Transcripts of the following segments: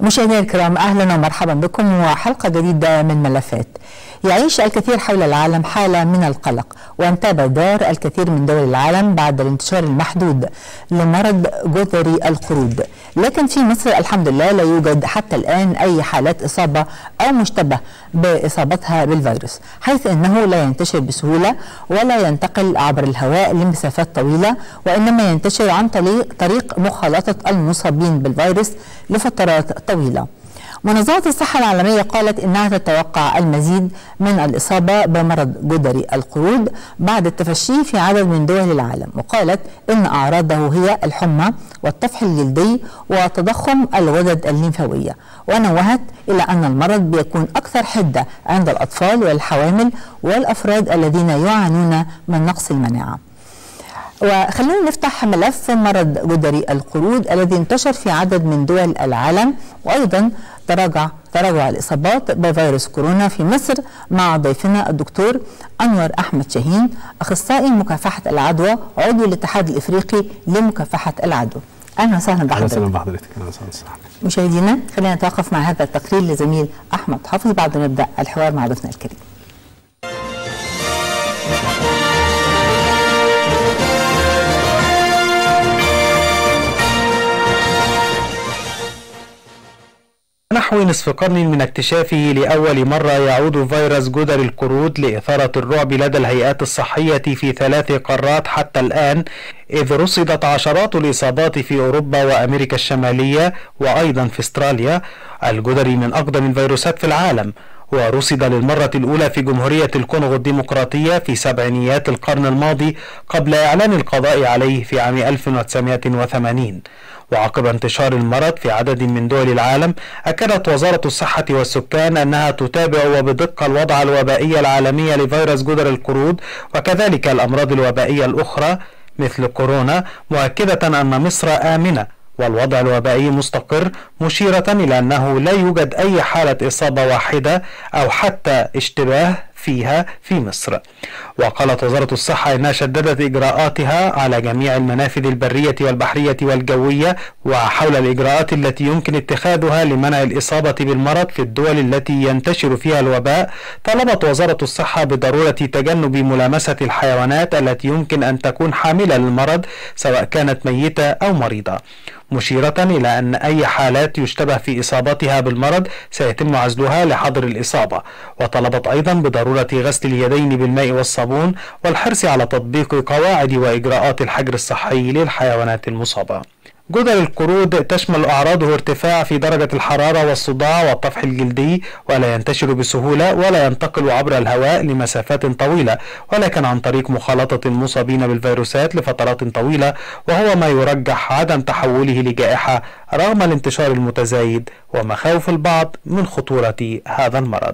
مشاهدينا الكرام اهلا ومرحبا بكم وحلقه جديده من ملفات. يعيش الكثير حول العالم حاله من القلق وانتاب دار الكثير من دول العالم بعد الانتشار المحدود لمرض جذري القرود، لكن في مصر الحمد لله لا يوجد حتى الان اي حالات اصابه او مشتبه باصابتها بالفيروس، حيث انه لا ينتشر بسهوله ولا ينتقل عبر الهواء لمسافات طويله وانما ينتشر عن طريق مخالطه المصابين بالفيروس لفترات طويلة منظمة الصحة العالمية قالت إنها تتوقع المزيد من الإصابة بمرض جدري القرود بعد التفشي في عدد من دول العالم وقالت إن أعراضه هي الحمى والطفح الجلدي وتضخم الغدد الليمفاوية ونوهت إلى أن المرض بيكون أكثر حدة عند الأطفال والحوامل والأفراد الذين يعانون من نقص المناعة وخلونا نفتح ملف مرض جدري القرود الذي انتشر في عدد من دول العالم وايضا تراجع تراجع الاصابات بفيروس كورونا في مصر مع ضيفنا الدكتور انور احمد شاهين اخصائي مكافحه العدوى عضو الاتحاد الافريقي لمكافحه العدوى. اهلا وسهلا بحضرتك. اهلا وسهلا بحضرتك اهلا وسهلا مشاهدينا خلينا نتوقف مع هذا التقرير لزميل احمد حافظ بعد ما نبدا الحوار مع ضيفنا الكريم. نحو نصف قرن من اكتشافه لأول مرة يعود فيروس جدر القرود لإثارة الرعب لدى الهيئات الصحية في ثلاث قارات حتى الآن إذ رصدت عشرات الإصابات في أوروبا وأمريكا الشمالية وأيضا في استراليا الجدري من أقدم الفيروسات في العالم ورصد للمرة الأولى في جمهورية الكونغو الديمقراطية في سبعينيات القرن الماضي قبل إعلان القضاء عليه في عام 1980 وعقب انتشار المرض في عدد من دول العالم أكدت وزارة الصحة والسكان أنها تتابع وبدقة الوضع الوبائي العالمي لفيروس جدر القرود وكذلك الأمراض الوبائية الأخرى مثل كورونا مؤكدة أن مصر آمنة والوضع الوبائي مستقر مشيرة إلى أنه لا يوجد أي حالة إصابة واحدة أو حتى اشتباه فيها في مصر وقالت وزارة الصحة إنها شددت إجراءاتها على جميع المنافذ البرية والبحرية والجوية وحول الإجراءات التي يمكن اتخاذها لمنع الإصابة بالمرض في الدول التي ينتشر فيها الوباء طلبت وزارة الصحة بضرورة تجنب ملامسة الحيوانات التي يمكن أن تكون حاملة للمرض سواء كانت ميتة أو مريضة مشيرة إلى أن أي حالات يشتبه في إصابتها بالمرض سيتم عزلها لحظر الإصابة وطلبت أيضا بضرورة غسل اليدين بالماء والصابون والحرص على تطبيق قواعد وإجراءات الحجر الصحي للحيوانات المصابة جدر القرود تشمل أعراضه ارتفاع في درجة الحرارة والصداع والطفح الجلدي ولا ينتشر بسهولة ولا ينتقل عبر الهواء لمسافات طويلة ولكن عن طريق مخالطة المصابين بالفيروسات لفترات طويلة وهو ما يرجح عدم تحوله لجائحة رغم الانتشار المتزايد ومخاوف البعض من خطورة هذا المرض.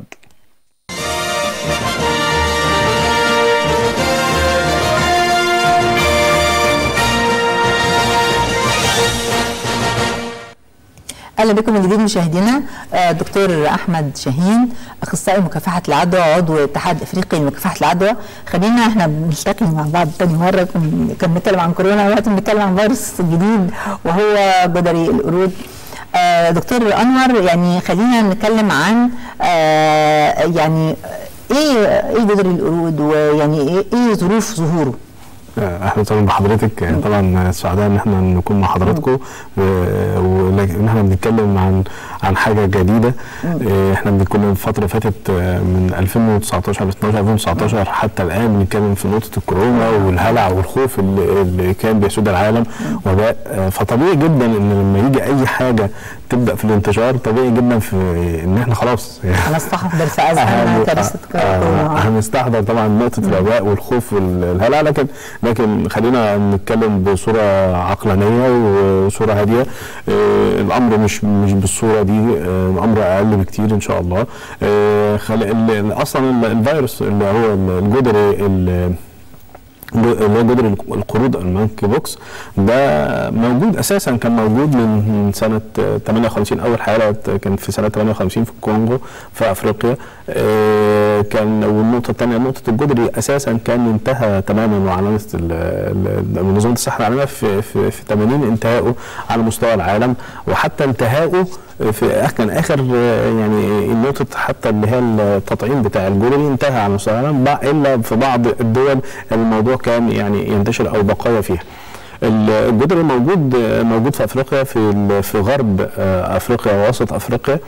اهلا بكم من جديد مشاهدينا دكتور احمد شاهين اخصائي مكافحه العدوى عضو الاتحاد الافريقي لمكافحه العدوى خلينا احنا بنلتقي مع بعض تاني مره كنا بنتكلم عن كورونا دلوقتي بنتكلم عن فيروس جديد وهو جدري القرود دكتور انور يعني خلينا نتكلم عن يعني ايه ايه جدري القرود ويعني ايه, إيه ظروف ظهوره اهلا وسهلا بحضرتك طبعا سعداء ان احنا نكون مع حضراتكم وان احنا بنتكلم عن عن حاجه جديده احنا بنتكلم الفتره اللي فاتت من 2019 12 2019 حتى الان بنتكلم في نقطه الكورونا والهلع والخوف اللي, اللي كان بيسود العالم وباء فطبيعي جدا ان لما يجي اي حاجه تبدا في الانتشار طبيعي جدا في ان احنا خلاص هنستحضر في ازمه كارثه كورونا هنستحضر طبعا نقطه الوباء والخوف والهلع لكن لكن خلينا نتكلم بصوره عقلانيه وصوره هاديه الامر مش مش بالصوره دي الامر اقل بكتير ان شاء الله اصلا الفيروس اللي هو الجدري اللي هو جدر القرود المانكي بوكس ده موجود اساسا كان موجود من سنه 58 اول حاله كان في سنه 58 في الكونغو في افريقيا كان والنقطه الثانيه نقطه الجدري اساسا كان انتهى تماما وعلامه منظمه الصحه العالميه في في, في 80 انتهائه على مستوى العالم وحتى انتهائه في آخر- كان اخر آه، يعني نقطه حتى اللي هي التطعيم بتاع الجروري انتهى على مستوى العالم بع- الا في بعض الدول الموضوع كان يعني ينتشر او بقايا فيها ال- الجدري موجود آه، موجود في افريقيا في ال- في غرب آه، افريقيا ووسط افريقيا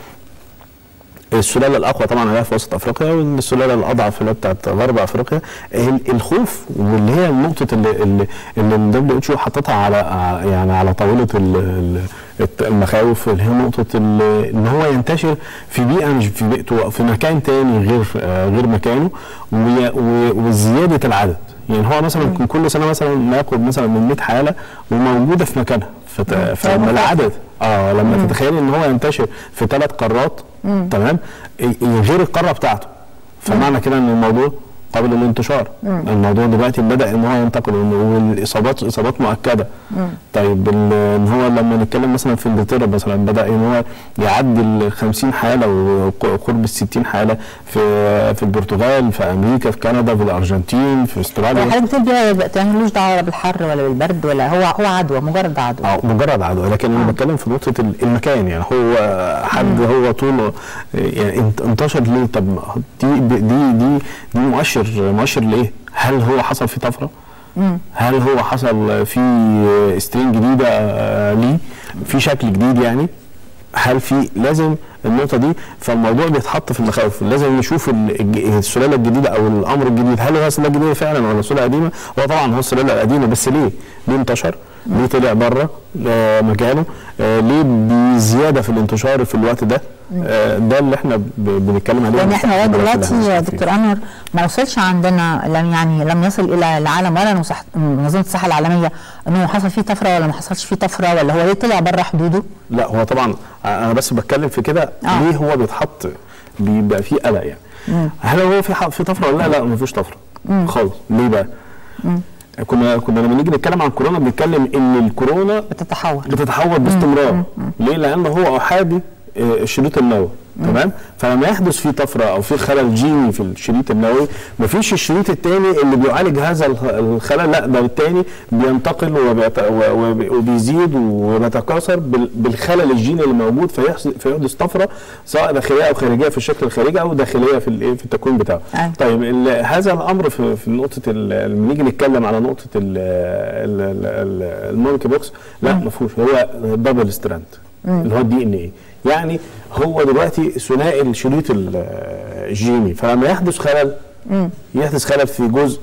السلاله الاقوى طبعا عليها في وسط افريقيا والسلاله الاضعف اللي هي بتاعت غرب افريقيا ال- الخوف واللي هي النقطه اللي اللي اللي الدبليو اتش حطتها على ع- يعني على طاوله ال- ال- الت- المخاوف اللي هي نقطه ال- ان هو ينتشر في بيئه مش في بيئته أو في مكان تاني غير آه، غير مكانه وي- و- وزياده العدد يعني هو مثلا ممكن كل سنه مثلا ناخد مثلا من 100 حاله وموجوده في مكانها فت- فلما العدد اه لما تتخيل ان هو ينتشر في ثلاث قارات تمام ي- ي- غير القاره بتاعته فمعنى كده ان الموضوع قابل للانتشار الموضوع دلوقتي بدا ان هو ينتقل وإن- والاصابات اصابات مؤكده طيب ال- ان هو لما نتكلم مثلا في انجلترا مثلا بدا ان هو يعدي ال 50 حاله وقرب ال 60 حاله في في البرتغال في امريكا في كندا في الارجنتين في استراليا حضرتك بتقول بيها دلوقتي يعني ملوش دعوه بالحر ولا بالبرد ولا هو هو عدوى مجرد عدوى اه مجرد عدوى لكن انا بتكلم في نقطه ال- المكان يعني هو حد هو طوله يعني انت- انتشر ليه طب ما هو دي دي دي دي مؤشر مؤشر لايه؟ هل هو حصل فيه طفره؟ هل هو حصل فيه سترين جديده آه، ليه؟ في شكل جديد يعني؟ هل في لازم النقطه دي فالموضوع بيتحط في المخاوف لازم نشوف ال- الج- السلاله الجديده او الامر الجديد هل هو سلاله جديده فعلا ولا سلاله قديمه هو طبعا هو السلاله القديمه بس ليه ليه انتشر ليه طلع بره آه مكانه آه ليه بزياده في الانتشار في الوقت ده آه ده اللي احنا ب- بنتكلم عليه لان احنا لغايه المستقبل دلوقتي اللي يا احنا فيه. دكتور انور ما وصلش عندنا لم يعني لم يصل الى العالم ولا نصح- منظمه الصحه العالميه انه حصل فيه طفره ولا ما حصلش فيه طفره ولا هو ليه طلع بره حدوده؟ لا هو طبعا انا بس بتكلم في كده آه. ليه هو بيتحط بيبقى فيه قلق يعني هل هو في ح- في طفره ولا لا لا ما فيش طفره خالص ليه بقى كنا كنا لما نيجي نتكلم عن كورونا بنتكلم ان الكورونا بتتحول بتتحول باستمرار ليه لان هو احادي آه، الشريط النووي تمام فلما يحدث فيه طفره او في خلل جيني في الشريط النووي مفيش الشريط الثاني اللي بيعالج هذا الخ- الخلل لا ده الثاني بينتقل وبيت- و- وب- وبيزيد وبيتكاثر بال- بالخلل الجيني اللي موجود فيحصل فيحدث طفره سواء داخليه او خارجيه في الشكل الخارجي او داخليه في الايه في التكوين بتاعه أيوة. طيب ال- هذا الامر في, في نقطه ال- لما نيجي نتكلم على نقطه ال- ال- ال- ال- المونكي بوكس لا ما فيهوش هو دبل ستراند اللي هو الدي ان ايه يعني هو دلوقتي ثنائي الشريط ال- الجيني فلما يحدث خلل يحدث خلل في جزء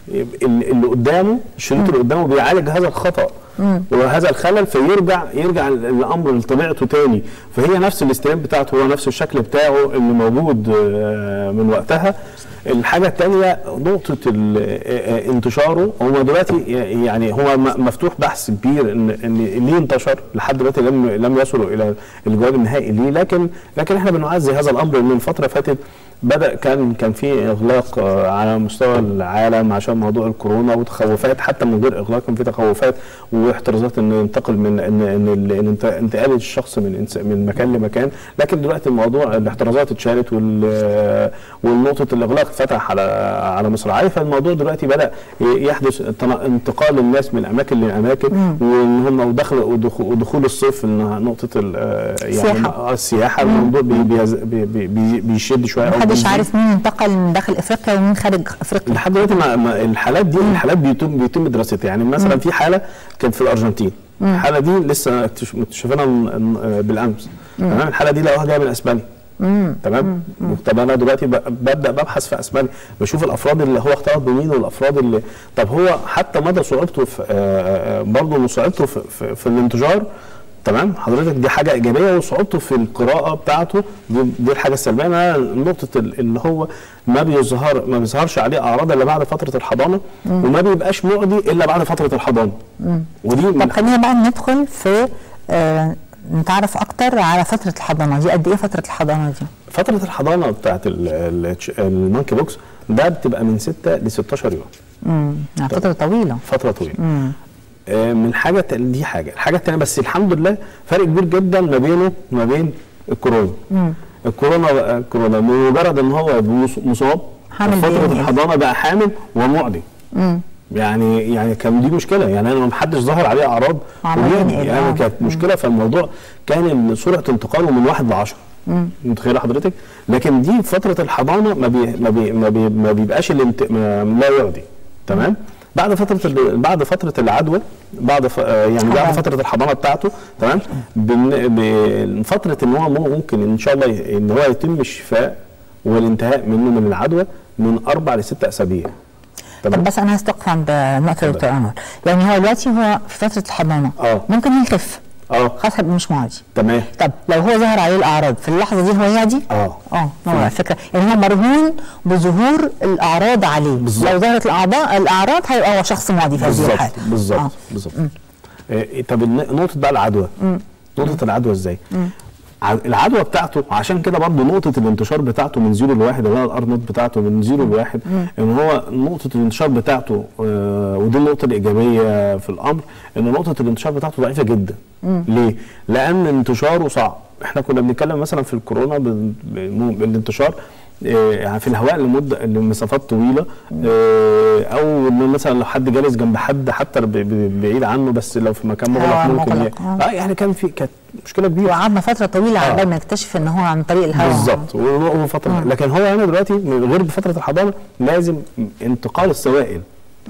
ال- اللي قدامه الشريط اللي قدامه بيعالج هذا الخطا وهذا الخلل فيرجع يرجع الامر لطبيعته تاني فهي نفس الاستلام بتاعته هو نفس الشكل بتاعه اللي موجود آه، من وقتها الحاجه الثانيه نقطه ال- آه، آه، انتشاره هو دلوقتي ي- يعني هو م- مفتوح بحث كبير ان ان ليه انتشر لحد دلوقتي لم لم يصلوا الى الجواب النهائي ليه لكن لكن احنا بنعزي هذا الامر من فتره فاتت بدا كان كان في اغلاق آه، على مستوى العالم عشان موضوع الكورونا وتخوفات حتى من غير اغلاق كان في تخوفات واحترازات ان ينتقل من ان ان ال- ان انت- انتقال الشخص من إنس- من مكان لمكان لكن دلوقتي الموضوع الاحترازات اتشالت وال والنقطه الاغلاق فتح على على مصراعيه فالموضوع دلوقتي بدا يحدث تن- انتقال الناس من اماكن لاماكن وان هم ودخل ودخول ودخول الصيف إن نقطه ال- يعني السياحة. آه، السياحه الموضوع بي- بيز- بي- بي- بي- بيشد شويه أو محدش بيزيد. عارف مين انتقل من داخل افريقيا ومين خارج افريقيا لحد دلوقتي ما ما الحالات دي الحالات بيتم بيتم دراستها يعني مثلا في حاله كانت في الارجنتين الحاله دي لسه اكتش- مكتشفينها من- من- بالامس تمام الحاله دي لقوها جايه من اسبانيا تمام طب انا دلوقتي ب- ببدا ببحث في اسبانيا بشوف الافراد اللي هو اختلط بمين والافراد اللي طب هو حتى مدى صعوبته في آه، آه، برضه صعوبته في, في, في الانتشار تمام حضرتك دي حاجه ايجابيه وصعوبته في القراءه بتاعته دي, دي الحاجه السلبيه أنا نقطه ال- اللي هو ما بيظهر ما بيظهرش عليه اعراض الا بعد فتره الحضانه وما بيبقاش معدي الا بعد فتره الحضانه ودي من طب خلينا بقى ندخل في آه نتعرف اكتر على فتره الحضانه دي قد ايه فتره الحضانه دي؟ فتره الحضانه بتاعت ال- ال- المونكي بوكس ده بتبقى من 6 ل 16 يوم امم يعني فتره طويله فتره طويله آه، من حاجه ت- دي حاجه الحاجه الثانيه بس الحمد لله فرق كبير جدا ما بينه وما بين الكورونا الكورونا بقى الكورونا بمجرد ان هو بمص- مصاب حامل في فتره بينقل. الحضانه بقى حامل ومعدي يعني يعني كان دي مشكله يعني انا ما حدش ظهر عليه اعراض عمليا ويعني إيه؟ يعني آه. كانت مشكله فالموضوع كان سرعه انتقاله من واحد ل 10 متخيله حضرتك لكن دي فتره الحضانه ما بي ما بي ما, بي ما بيبقاش الانت... ما لا يعدي تمام بعد فتره ال... بعد فتره العدوى بعد ف... آه يعني بعد حضانة. فتره الحضانه بتاعته تمام بن... ب... فتره ان هو ممكن ان شاء الله ي- ان هو يتم الشفاء والانتهاء منه من العدوى من اربع لست اسابيع طب بس انا هستوقف عند نقطه يا دكتور انور يعني هو دلوقتي هو في فتره الحضانه اه. ممكن يلتف اه خلاص هيبقى مش معدي تمام طب لو هو ظهر عليه الاعراض في اللحظه دي هو يعدي؟ اه اه هو الفكره يعني هو مرهون بظهور الاعراض عليه بالظبط. لو ظهرت الاعضاء الاعراض هيبقى هو شخص معدي في هذه بالظبط الحاله بالظبط آه. بالظبط إيه طب الن- نقطه بقى العدوى نقطه العدوى ازاي ع- العدوى بتاعته عشان كده برضه نقطه الانتشار بتاعته من زيرو لواحد اللي هي الار نوت بتاعته من زيرو لواحد ان هو نقطه الانتشار بتاعته آه ودي النقطه الايجابيه في الامر ان نقطه الانتشار بتاعته ضعيفه جدا ليه؟ لان انتشاره صعب احنا كنا بنتكلم مثلا في الكورونا بال- بال- بالانتشار آه، يعني في الهواء لمده لمسافات طويله آه، او ان مثلا لو حد جالس جنب حد حتى ب- ب- بعيد عنه بس لو في مكان مغلق هواء ممكن مغلق، ي- آه. اه يعني كان في كانت مشكله كبيره وقعدنا فتره طويله على آه. بال ما نكتشف ان هو عن طريق الهواء بالظبط وهو فتره لكن هو هنا دلوقتي من غير بفتره الحضانه لازم انتقال السوائل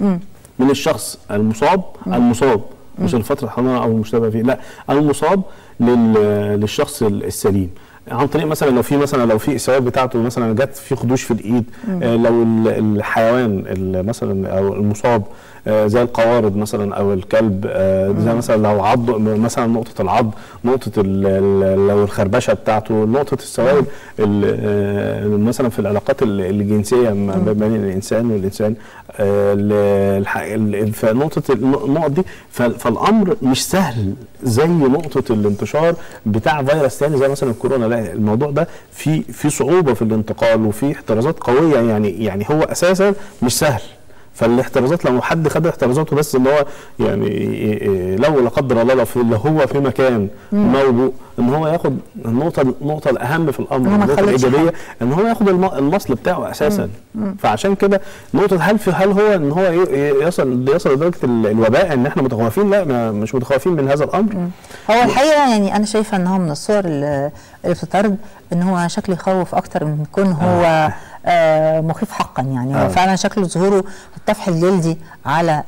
من الشخص المصاب المصاب مش الفتره الحضانه او المشتبه فيه لا المصاب لل للشخص السليم عن طريق مثلا لو في مثلا لو في اصابات بتاعته مثلا جت في خدوش في الايد آه لو ال- الحيوان ال- مثلا او المصاب آه زي القوارض مثلا او الكلب آه زي مثلا لو عض مثلا نقطه العض نقطه ال- ال- لو الخربشه بتاعته نقطه السوائل ال- آه مثلا في العلاقات ال- الجنسيه ما بين الانسان والانسان آه ال- الح- ال- فنقطه النقط دي ف- فالامر مش سهل زي نقطه الانتشار بتاع فيروس تاني زي مثلا الكورونا لا الموضوع ده في في صعوبه في الانتقال وفي احترازات قويه يعني يعني هو اساسا مش سهل فالاحترازات لو حد خد احترازاته بس ان هو يعني إيه إيه لو لا قدر الله لو, في لو هو في مكان موضوع ان هو ياخد النقطه النقطه الاهم في الامر إن هو ما النقطه يخلطش الايجابيه ان هو ياخد الم- المصل بتاعه اساسا فعشان كده نقطه هل في هل هو ان هو ي- ي- يصل يصل لدرجه ال- الوباء ان احنا متخوفين لا ما مش متخوفين من هذا الامر هو الحقيقه يعني انا شايفه ان هو من الصور اللي اللي بتتعرض ان هو شكله يخوف اكتر من كون هو آه مخيف حقا يعني هو آه. فعلا شكله ظهوره الطفح الجلدي على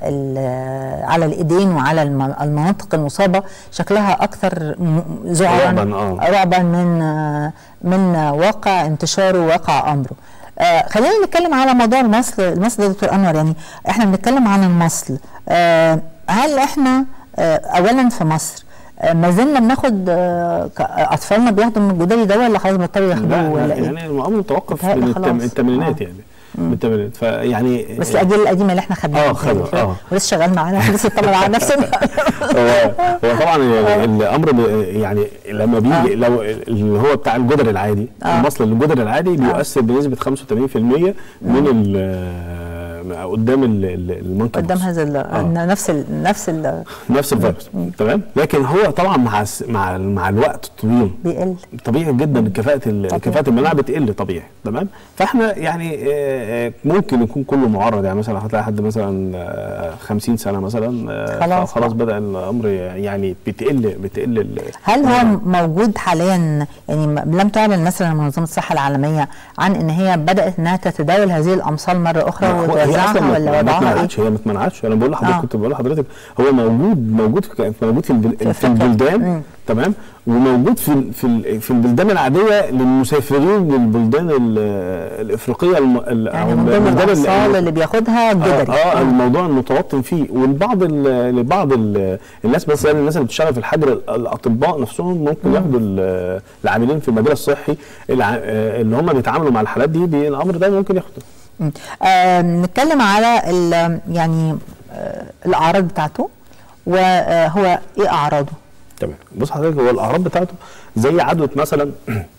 ال- على الايدين وعلى الم- المناطق المصابه شكلها اكثر م- ذعرا رعباً، آه. رعبا من آه، من واقع انتشاره وواقع امره آه خلينا نتكلم على موضوع المصل المصل ده يا دكتور انور يعني احنا بنتكلم عن المصل آه هل احنا آه اولا في مصر آه ما زلنا بناخد آه ك- اطفالنا بياخدوا من الجدري ده ولا خلاص بطلوا لا ياخدوه ولا ايه؟ يعني الامر توقف بيتهيألي من التم- خلاص. الثمانينات آه. يعني من الثمانينات فيعني بس الاجيال القديمه اللي احنا خدناها آه، خدوا، آه. ولسه شغال معانا لسه طبعا على نفسنا هو هو طبعا الامر ب- يعني لما بيجي لو اللي هو بتاع الجدر العادي آه. المصل الجدر العادي بيؤثر بنسبه 85% من ال قدام ال- ال- المنكب قدام هذا ال- آه. نفس ال نفس ال نفس الفيروس تمام لكن هو طبعا مع الس- مع ال- مع الوقت الطويل بيقل طبيعي جدا كفاءه ال- طبيعي. كفاءه المناعه بتقل طبيعي تمام فاحنا يعني آه، آه، ممكن يكون كله معرض يعني مثلا هتلاقي حد مثلا آه، 50 سنه مثلا آه، خلاص خلاص بقى. بدا الامر يعني بتقل بتقل ال- هل هو المناعة. موجود حاليا يعني م- لم تعلن مثلا منظمه الصحه العالميه عن ان هي بدات انها تتداول هذه الامصال مره اخرى هو- هي أصلاً وتوزعها ما- ولا ما وضعها ايه؟ اتمنعتش هي ما اتمنعتش انا بقول لحضرتك آه. كنت بقول لحضرتك هو موجود موجود في موجود في, البل- في أفريقيا. البلدان مم. تمام وموجود في ال- في ال- في البلدان العاديه للمسافرين للبلدان ال- الافريقيه الم- ال- يعني أو من ضمن البلدان اللي- الامصال اللي بياخدها الجدري اه, آه الموضوع المتوطن فيه والبعض ال- لبعض ال- الناس بس يعني الناس اللي بتشتغل في الحجر ال- الاطباء نفسهم ممكن ياخدوا ال- العاملين في المجال الصحي الع- آه، اللي هم بيتعاملوا مع الحالات دي, دي الامر ده ممكن ياخده مم. آه نتكلم على ال- يعني آه الاعراض بتاعته وهو ايه اعراضه؟ تمام بص حضرتك هو الاعراض بتاعته زي عدوى مثلا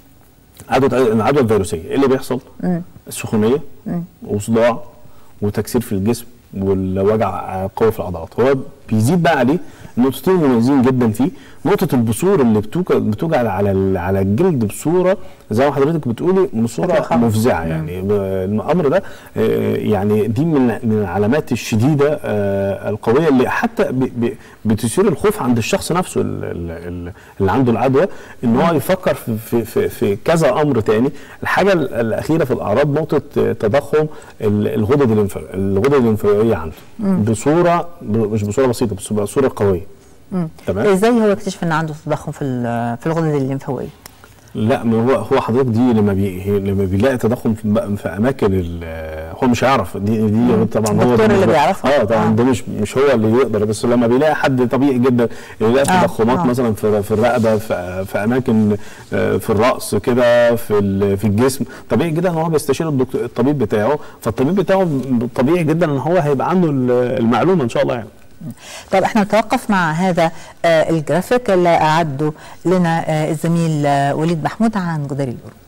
عدوى العدوى الفيروسيه ايه اللي بيحصل؟ السخونيه وصداع وتكسير في الجسم والوجع قوي في العضلات هو بيزيد بقى عليه نقطتين مميزين جدا فيه نقطه البثور اللي بتوجع بتوجع على ال- على الجلد بصوره زي ما حضرتك بتقولي بصوره بتخوف. مفزعه يعني ب- الامر ده آه، يعني دي من من العلامات الشديده آه، القويه اللي حتى ب- ب- بتثير الخوف عند الشخص نفسه ال- ال- ال- اللي عنده العدوى ان هو يفكر في في في, في كذا امر تاني الحاجه ال- الاخيره في الاعراض نقطه آه، تضخم ال- الغدد الانف- الغدد الليمفاويه عنده بصوره ب- مش بصوره بسيطه بس بصوره قويه تمام ازاي هو اكتشف ان عنده تضخم في ال- في الغدد الليمفاويه لا ما هو هو حضرتك دي لما بي هي- لما بيلاقي تضخم في, م- في اماكن ال- هو مش هيعرف دي دي طبعا هو الدكتور اللي بالنسبة- بيعرفها؟ اه طبعا آه. ده مش مش هو اللي يقدر بس لما بيلاقي حد طبيعي جدا يلاقي آه، تضخمات آه. مثلا في في الرقبه في, في اماكن آه، في الراس كده في ال- في الجسم طبيعي جدا ان هو بيستشير الدكتور الطبيب بتاعه فالطبيب بتاعه طبيعي جدا ان هو هيبقى عنده ال- المعلومه ان شاء الله يعني طب احنا نتوقف مع هذا آه، الجرافيك اللي اعده لنا آه، الزميل آه، وليد محمود عن جدري القرود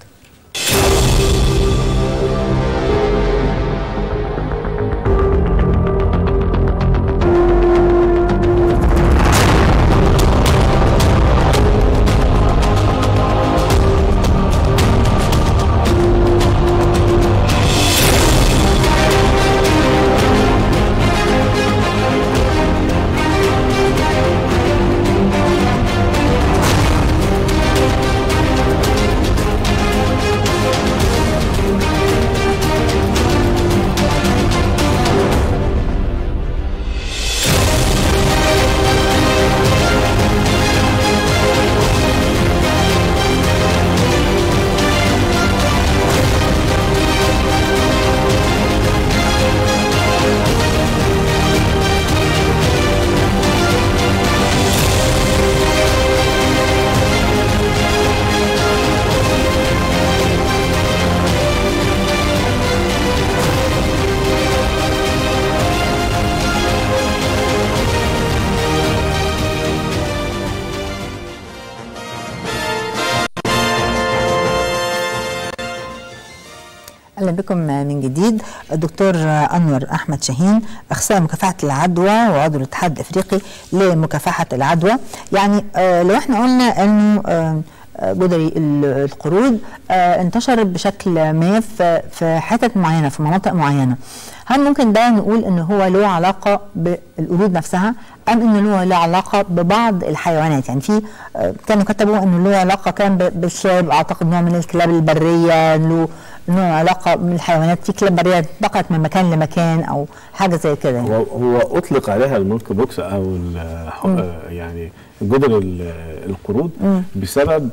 اهلا بكم من جديد الدكتور انور احمد شاهين اخصائي مكافحه العدوى وعضو الاتحاد الافريقي لمكافحه العدوى يعني آه لو احنا قلنا انه آه آه، جدري ال- القرود آه انتشر بشكل ما في في حتت معينه في مناطق معينه هل ممكن ده نقول ان هو له علاقه بالقرود نفسها ام انه له له علاقه ببعض الحيوانات يعني في آه، كانوا كتبوا انه له علاقه كان ب- بالكلاب اعتقد نوع من الكلاب البريه له له علاقه بالحيوانات في كلاب بريه انتقلت من مكان لمكان او حاجه زي كده يعني. هو هو اطلق عليها المونك بوكس او ال- آه، يعني جدر ال- القرود بسبب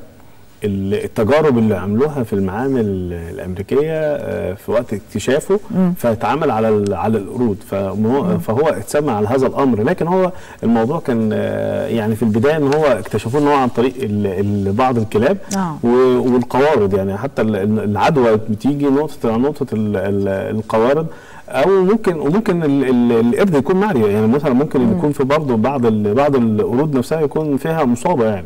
ال- التجارب اللي عملوها في المعامل الامريكيه آه، في وقت اكتشافه فاتعمل على ال- على القرود فهو فهو اتسمى على هذا الامر لكن هو الموضوع كان آه، يعني في البدايه ان هو اكتشفوه ان هو عن طريق ال- ال- بعض الكلاب آه. و- والقوارض يعني حتى ال- ال- العدوى بتيجي نقطه نقطه ال- ال- القوارض او ممكن وممكن ال- ال- القرد يكون معري يعني مثلا ممكن يكون في برضه بعض ال- بعض القرود نفسها يكون فيها مصابه يعني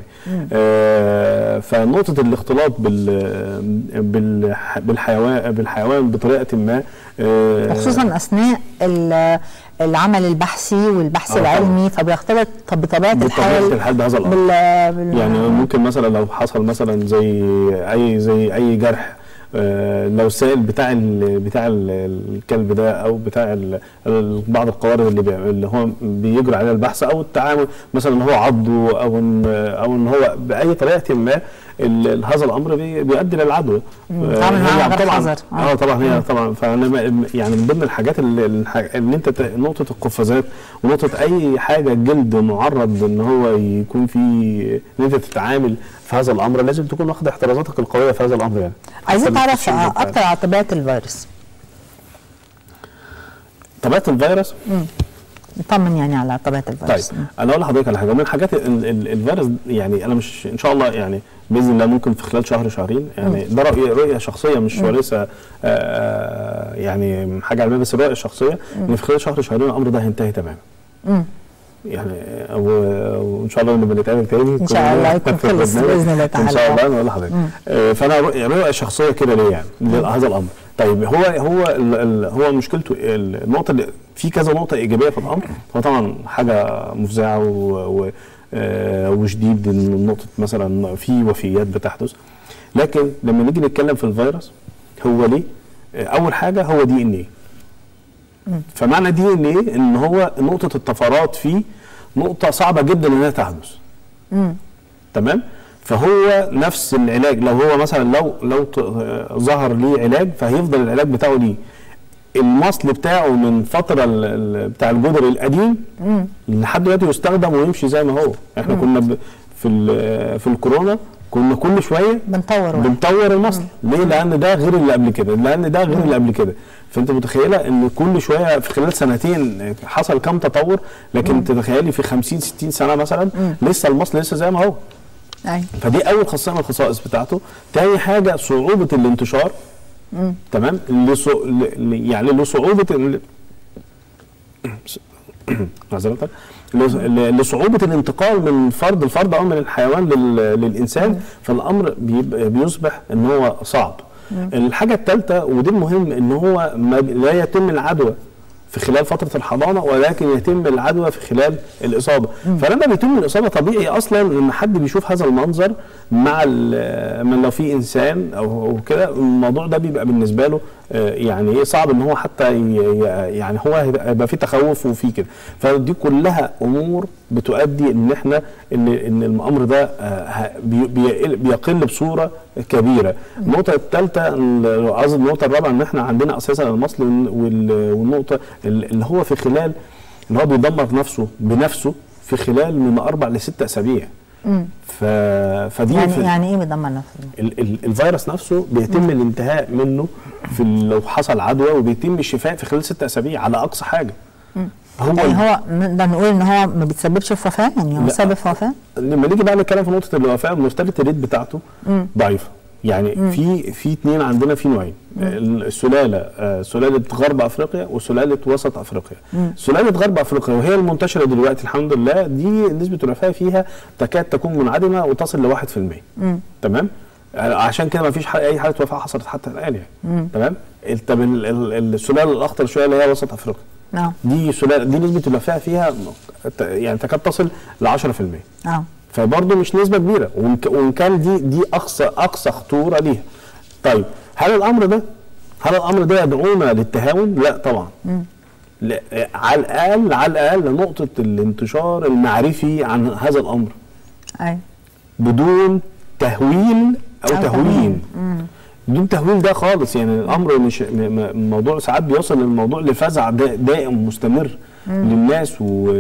آه فنقطه الاختلاط بال بالح- بالحيوان بالحيوان بطريقه ما آه وخصوصا اثناء ال- العمل البحثي والبحث آه، طبعاً. العلمي فبيختلط طب بطبيعه بطبيعة الحال الحال بهذا الأمر. بال بال يعني ممكن مثلا لو حصل مثلا زي اي زي اي جرح آه، لو السائل بتاع ال بتاع ال الكلب ده او بتاع ال ال بعض القوارض اللي, بي اللي هو بيجري عليها البحث او التعامل مثلا ان هو عضه او ان او ان هو باي طريقه ما ال- هذا الامر بي- بيؤدي للعدوى آه، تعامل هي معاها غير طبعا حذر. آه. اه طبعا هي طبعا فانا ما- يعني من ضمن الحاجات اللي, الح- اللي انت ت- نقطه القفازات ونقطه اي حاجه جلد معرض ان هو يكون في ان انت تتعامل في هذا الامر لازم تكون واخد احترازاتك القويه في هذا الامر يعني عايزين حتى تعرف بالتشريح بتاعك. اكتر على طبيعه الفيروس طبيعه الفيروس نطمن يعني على طبيعه الفيروس طيب انا اقول لحضرتك على حاجه من الحاجات ال- ال- الفيروس يعني انا مش ان شاء الله يعني باذن الله ممكن في خلال شهر شهرين يعني ده رؤيه رؤيه شخصيه مش وليس آه يعني حاجه علميه بس رؤيه شخصيه ان في خلال شهر شهرين الامر ده هينتهي تماما يعني و- وان شاء الله لما نتقابل تاني إن شاء الله يكون في خلص البرنامج. بإذن الله تعالى. ان شاء الله انا اقول لحضرتك آه، فانا رؤية رؤية شخصيه كده ليه يعني لهذا الامر طيب هو هو ال- ال- هو مشكلته ال- النقطه اللي في كذا نقطه ايجابيه في الامر هو طبعا حاجه مفزعه و- و- آه، وشديد ان نقطه مثلا في وفيات بتحدث لكن لما نيجي نتكلم في الفيروس هو ليه آه، اول حاجه هو دي ان ايه فمعنى دي ان ايه ان هو نقطه الطفرات فيه نقطه صعبه جدا انها تحدث تمام فهو نفس العلاج لو هو مثلا لو لو ت- آه، ظهر ليه علاج فهيفضل العلاج بتاعه ليه المصل بتاعه من فتره ال- ال- بتاع الجدر القديم لحد دلوقتي يستخدم ويمشي زي ما هو احنا كنا ب- في ال- في الكورونا كنا كل شويه بنطور واحد. بنطور المصل ليه لان ده غير اللي قبل كده لان ده غير اللي قبل كده فانت متخيله ان كل شويه في خلال سنتين حصل كم تطور لكن تتخيلي في 50 60 سنه مثلا لسه المصل لسه زي ما هو أيوة. فدي اول خاصيه من الخصائص بتاعته تاني حاجه صعوبه الانتشار تمام لص... ل... ل- يعني لصعوبه ال... معذرة لص- ل- لصعوبه الانتقال من فرد لفرد او من الحيوان لل... للانسان فالامر بيبقى بيصبح ان هو صعب الحاجه الثالثه ودي المهم ان هو ما ب- لا يتم العدوى في خلال فتره الحضانه ولكن يتم العدوى في خلال الاصابه فلما بيتم الاصابه طبيعي اصلا ان حد بيشوف هذا المنظر مع ال- من لو في انسان او أو كده الموضوع ده بيبقى بالنسبه له آه، يعني ايه صعب ان هو حتى ي- ي- يعني هو هيبقى هيبقى في تخوف وفي كده فدي كلها امور بتؤدي ان احنا ان ان الامر ده آه، ه- بي- بيقل بيقل بصوره كبيره النقطه الثالثه قصدي النقطه الرابعه ان احنا عندنا اساسا المصل وال- وال- والنقطه اللي هو في خلال اللي هو بيدمر نفسه بنفسه في خلال من اربع لست اسابيع ف... فدي يعني في يعني ايه بيدمر نفسه؟ ال ال الفيروس نفسه بيتم الانتهاء منه في ال- لو حصل عدوى وبيتم الشفاء في خلال ست اسابيع على اقصى حاجه هو يعني هو نقدر نقول ان هو ما بيتسببش في وفاه يعني هو لا. سبب في وفاه؟ لما نيجي بقى نتكلم في نقطه الوفاه مرتبه الريت بتاعته ضعيفه يعني في في اثنين عندنا في نوعين السلاله آه، سلاله غرب افريقيا وسلاله وسط افريقيا سلاله غرب افريقيا وهي المنتشره دلوقتي الحمد لله دي نسبه الوفاه فيها تكاد تكون منعدمه وتصل ل 1% تمام آه، عشان كده ما فيش ح- اي حاله وفاه حصلت حتى الان يعني تمام ال- طب ال- ال- السلاله الاخطر شويه اللي هي وسط افريقيا اه دي سلاله دي نسبه الوفاه فيها ت- يعني تكاد تصل ل 10% اه فبرضه مش نسبه كبيره وإن ك- وان كان دي دي اقصى اقصى خطوره ليها. طيب هل الامر ده هل الامر ده يدعونا للتهاون؟ لا طبعا. لا على الاقل على الاقل نقطه الانتشار المعرفي عن هذا الامر ايوه بدون تهويل او أو تهوين بدون تهويل ده خالص يعني الامر مش م- م- الموضوع ساعات بيوصل الموضوع لفزع دا- دائم مستمر للناس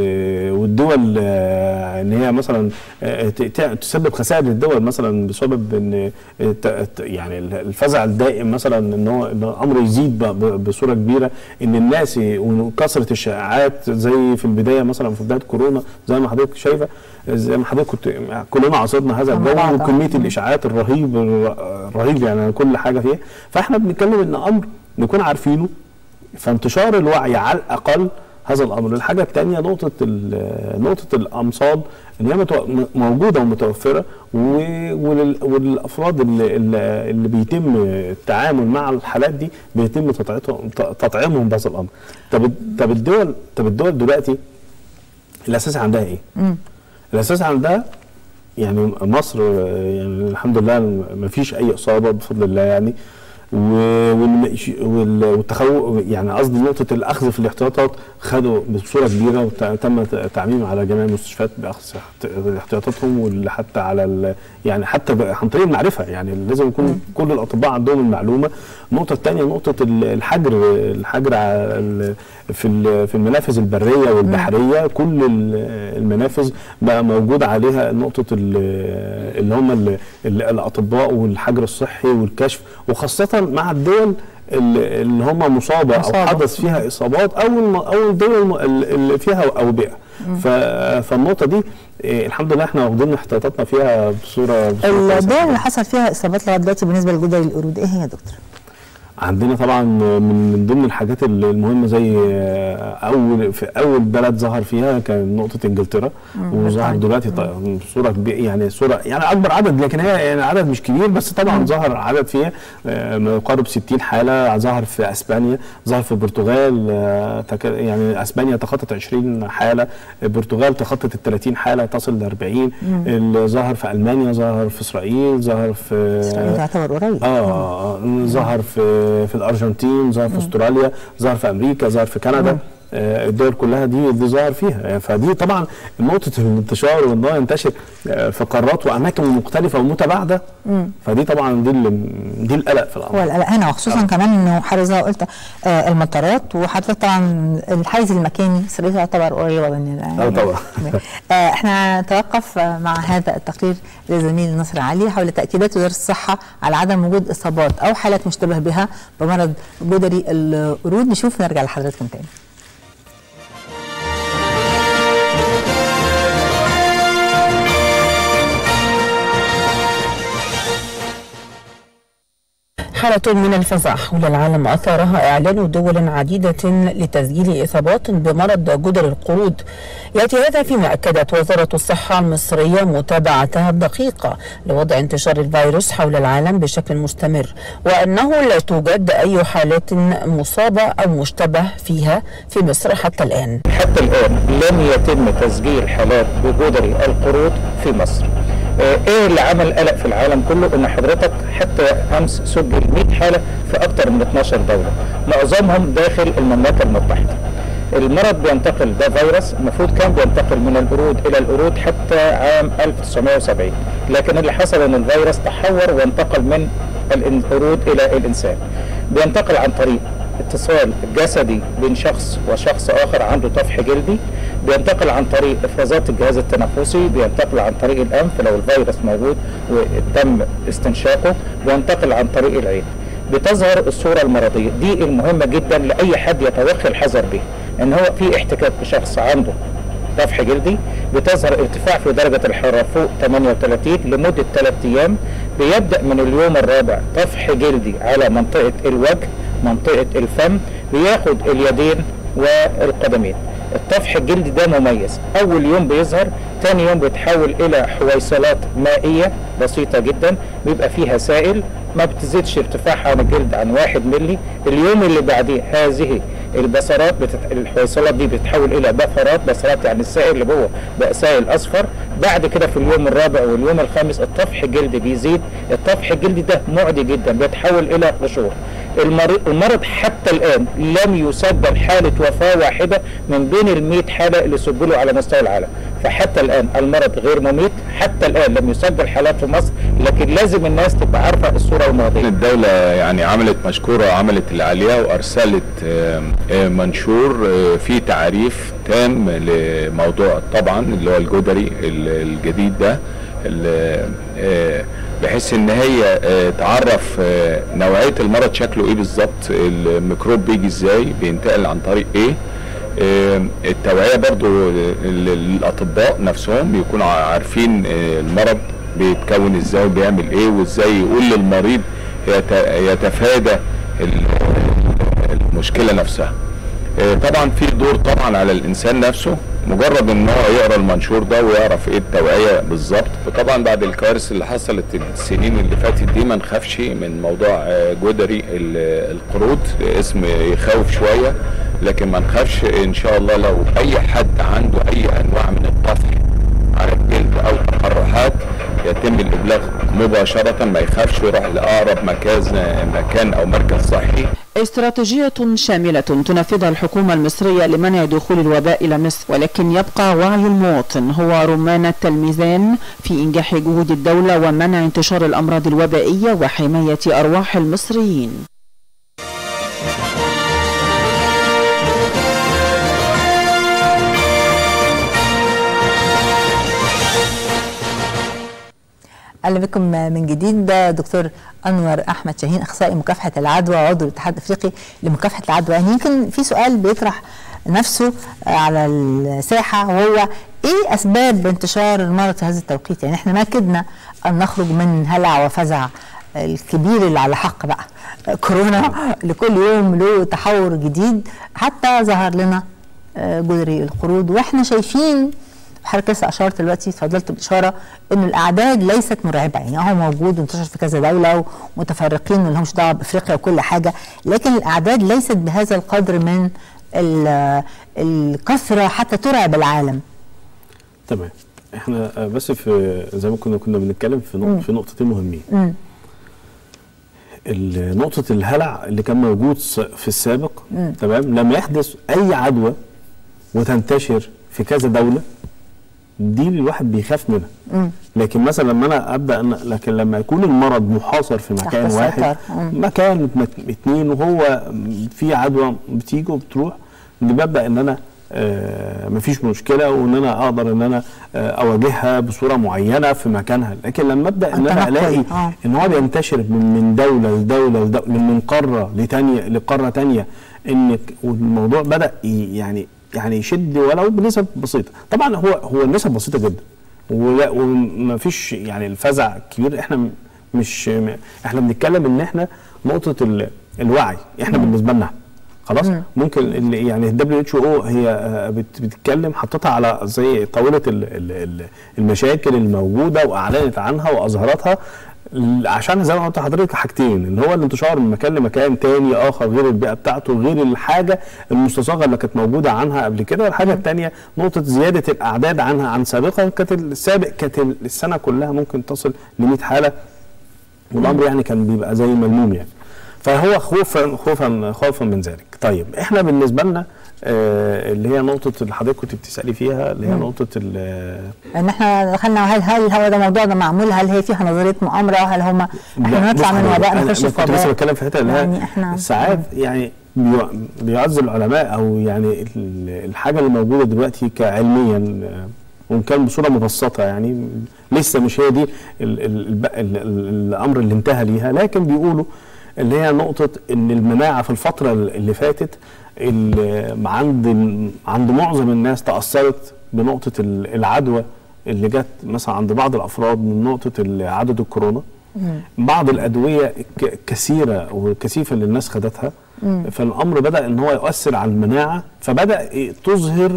و- والدول آه، ان هي مثلا آه، ت- ت- تسبب خسائر للدول مثلا بسبب ان آه، ت- ت- يعني الفزع الدائم مثلا ان هو إن الامر يزيد ب- ب- بصوره كبيره ان الناس ي- وكثره الشائعات زي في البدايه مثلا في بدايه كورونا زي ما حضرتك شايفه زي ما حضرتك كنت كلنا عاصرنا هذا مع الجو بعض. وكميه الاشاعات الرهيب الرهيب يعني كل حاجه فيها فاحنا بنتكلم ان امر نكون عارفينه فانتشار الوعي على الاقل هذا الامر الحاجه الثانيه نقطه ال- نقطه الامصاد ان هي متو- م- موجوده ومتوفره و- ولل- وللافراد اللي, اللي اللي بيتم التعامل مع الحالات دي بيتم تطعيمهم تطعيمهم بهذا الامر طب طب الدول طب الدول دلوقتي الاساس عندها ايه؟ الاساس عندها يعني مصر آه، يعني الحمد لله ما فيش اي اصابه بفضل الله يعني و- والم- وال- والتخوف يعني قصدي نقطه الاخذ في الاحتياطات خدوا بصوره كبيره وتم تعميم على جميع المستشفيات باخذ احت- احتياطاتهم وحتى على ال- يعني حتى ب- عن طريق المعرفه يعني لازم يكون كل الاطباء عندهم المعلومه النقطه الثانيه نقطه ال- الحجر الحجر على ال- في ال- في المنافذ البريه والبحريه كل ال- المنافذ بقى موجود عليها نقطه ال- اللي هم ال- ال- الاطباء والحجر الصحي والكشف وخاصه مع الدول اللي اللي هم مصابه او مصابة. حدث فيها اصابات او الم- او الدول الم- اللي فيها اوبئه ف- فالنقطه دي إيه، الحمد لله احنا واخدين احتياطاتنا فيها بصوره بصورة كويسة. الدول اللي حصل فيها اصابات لغايه دلوقتي بالنسبه لجدر القرود ايه هي يا دكتور؟ عندنا طبعا من من ضمن الحاجات المهمه زي اول في اول بلد ظهر فيها كان نقطه انجلترا وظهر دلوقتي ط- صوره كبيرة يعني صوره يعني اكبر عدد لكن هي يعني عدد مش كبير بس طبعا ظهر عدد فيها آه، ما يقارب 60 حاله ظهر في اسبانيا ظهر في البرتغال آه، تك- يعني اسبانيا تخطت 20 حاله البرتغال تخطت ال 30 حاله تصل ل 40 اللي ظهر في المانيا ظهر في اسرائيل ظهر في اسرائيل تعتبر قريب اه ظهر في في الارجنتين ظهر في استراليا ظهر في امريكا ظهر في كندا آه، الدول كلها دي دي ظهر فيها فدي طبعا نقطه الانتشار وان هو ينتشر آه، في قارات واماكن مختلفه ومتباعده فدي طبعا دي اللي- دي القلق في الامر هو القلق هنا وخصوصا كمان انه حضرتك زي ما قلت آه المطارات وحضرتك طبعا الحيز المكاني اسرائيل تعتبر قريبه من اه طبعا آه احنا نتوقف آه، مع هذا التقرير لزميل نصر علي حول تاكيدات وزاره الصحه على عدم وجود اصابات او حالات مشتبه بها بمرض جدري القرود نشوف نرجع لحضراتكم تاني حالة من الفزع حول العالم أثارها إعلان دول عديدة لتسجيل إصابات بمرض جدر القرود يأتي هذا فيما أكدت وزارة الصحة المصرية متابعتها الدقيقة لوضع انتشار الفيروس حول العالم بشكل مستمر وأنه لا توجد أي حالات مصابة أو مشتبه فيها في مصر حتى الآن حتى الآن لم يتم تسجيل حالات بجدري القرود في مصر آه، ايه اللي عمل قلق في العالم كله ان حضرتك حتى امس سجل 100 حاله في اكثر من 12 دوله معظمهم داخل المملكه المتحده المرض بينتقل ده فيروس المفروض كان بينتقل من القرود الى القرود حتى عام 1970 لكن اللي حصل ان الفيروس تحور وانتقل من القرود الى الانسان بينتقل عن طريق اتصال جسدي بين شخص وشخص اخر عنده طفح جلدي بينتقل عن طريق افرازات الجهاز التنفسي بينتقل عن طريق الانف لو الفيروس موجود وتم استنشاقه بينتقل عن طريق العين بتظهر الصوره المرضيه دي المهمه جدا لاي حد يتوخى الحذر بها ان هو في احتكاك بشخص عنده طفح جلدي بتظهر ارتفاع في درجة الحرارة فوق 38 لمدة 3 أيام بيبدأ من اليوم الرابع طفح جلدي على منطقة الوجه منطقة الفم بياخد اليدين والقدمين الطفح الجلدي ده مميز أول يوم بيظهر تاني يوم بيتحول إلى حويصلات مائية بسيطة جدا بيبقى فيها سائل ما بتزيدش ارتفاعها عن الجلد عن واحد ملي اليوم اللي بعديه هذه البصرات بتت... الحويصلات دي بتتحول الى بفرات بصرات يعني السائل اللي جوه بقى سائل اصفر بعد كده في اليوم الرابع واليوم الخامس الطفح الجلدي بيزيد الطفح الجلدي ده معدي جدا بيتحول الى قشور المريض المرض حتى الان لم يسجل حاله وفاه واحده من بين ال 100 حاله اللي سجلوا على مستوى العالم فحتى الان المرض غير مميت حتى الان لم يسجل حالات في مصر لكن لازم الناس تبقى عارفه الصوره المرضيه الدولة يعني عملت مشكورة عملت اللي عليها وأرسلت آم، آم، منشور آه، فيه تعريف تام لموضوع طبعا اللي هو الجدري ال- الجديد ده ال- آه، بحيث ان هي آه، تعرف آه، نوعية المرض شكله ايه بالظبط الميكروب بيجي ازاي بينتقل عن طريق ايه آه، التوعية برضو لل- للأطباء نفسهم يكونوا عارفين آه، المرض بيتكون ازاي وبيعمل ايه وازاي يقول للمريض يت- يتفادى ال- المشكلة نفسها آه، طبعا في دور طبعا على الانسان نفسه مجرد ان هو يقرا المنشور ده ويعرف ايه التوعيه بالظبط وطبعا بعد الكوارث اللي حصلت السنين اللي فاتت دي ما نخافش من موضوع آه، جدري ال- القرود اسم يخوف شويه لكن ما نخافش ان شاء الله لو اي حد عنده اي انواع من الطفح على الجلد او تقرحات يتم الابلاغ مباشره ما يخافش يروح لاقرب مكان مكان او مركز صحي استراتيجية شاملة تنفذها الحكومة المصرية لمنع دخول الوباء إلى مصر ولكن يبقى وعي المواطن هو رمانة الميزان في إنجاح جهود الدولة ومنع انتشار الأمراض الوبائية وحماية أرواح المصريين اهلا بكم من جديد ده دكتور انور احمد شاهين اخصائي مكافحه العدوى وعضو الاتحاد الافريقي لمكافحه العدوى يعني يمكن في سؤال بيطرح نفسه على الساحه وهو ايه اسباب انتشار المرض في هذا التوقيت يعني احنا ما كدنا ان نخرج من هلع وفزع الكبير اللي على حق بقى كورونا لكل يوم له تحور جديد حتى ظهر لنا آه، جدري القرود واحنا شايفين حضرتك لسه اشرت دلوقتي اتفضلت بالاشاره ان الاعداد ليست مرعبه يعني هو موجود وانتشر في كذا دوله ومتفرقين ما لهمش دعوه بافريقيا وكل حاجه لكن الاعداد ليست بهذا القدر من ال- الكثره حتى ترعب العالم تمام احنا آه، بس في زي ما كنا كنا بنتكلم في نقطة في نقطتين مهمين مم. ال- نقطة الهلع اللي كان موجود س- في السابق تمام لما يحدث أي عدوى وتنتشر في كذا دولة دي اللي الواحد بيخاف منها لكن مثلا لما انا ابدا أنا لكن لما يكون المرض محاصر في تحت مكان السيطرة. واحد مم. مكان مت- اتنين وهو في عدوى بتيجي وبتروح دي ببدا ان انا آه مفيش مشكله وان انا اقدر ان انا آه اواجهها بصوره معينه في مكانها لكن لما ابدا ان انا التنقل، الاقي آه. ان هو بينتشر من من دوله لدوله لدولة من من قاره لتانيه لقاره تانيه ان والموضوع بدا ي- يعني يعني يشد ولو بنسب بسيطه طبعا هو هو النسب بسيطه جدا ولا وما فيش يعني الفزع كبير احنا م- مش م- احنا بنتكلم ان احنا نقطه ال- الوعي احنا بالنسبه لنا خلاص ممكن ال- يعني الدبليو اتش او هي آه، بت- بتتكلم حطتها على زي طاوله ال- ال- ال- المشاكل الموجوده واعلنت عنها واظهرتها ل- عشان زي ما قلت لحضرتك حاجتين اللي هو الانتشار من مكان لمكان تاني اخر غير البيئه بتاعته غير الحاجه المستصاغه اللي كانت موجوده عنها قبل كده والحاجه الثانيه نقطه زياده الاعداد عنها عن سابقا كانت السابق كانت السنه كلها ممكن تصل ل 100 حاله والامر يعني كان بيبقى زي ملموم يعني فهو خوفا خوفا خوفا من ذلك طيب احنا بالنسبه لنا آه اللي هي نقطه اللي حضرتك كنت بتسالي فيها اللي هي نقطه ال- ان احنا دخلنا هل هل هو ده موضوع ده معمول هل هي فيها نظريه مؤامره هل هم لا، احنا نطلع بص من حضرتك، وباء أنا- نخش أنا في كنت لسه وباء بتكلم في الحته اللي هي يعني احنا ساعات يعني بيع- بيعز العلماء او يعني ال- الحاجه اللي موجوده دلوقتي كعلميا آه، وان كان بصوره مبسطه يعني لسه مش هي دي ال ال ال ال ال الامر اللي انتهى ليها لكن بيقولوا اللي هي نقطه ان المناعه في الفتره اللي فاتت ال- عند عند معظم الناس تاثرت بنقطه ال- العدوى اللي جت مثلا عند بعض الافراد من نقطه ال- عدوى الكورونا بعض الادويه ك- كثيره وكثيفه اللي الناس خدتها فالامر بدا ان هو يؤثر على المناعه فبدا تظهر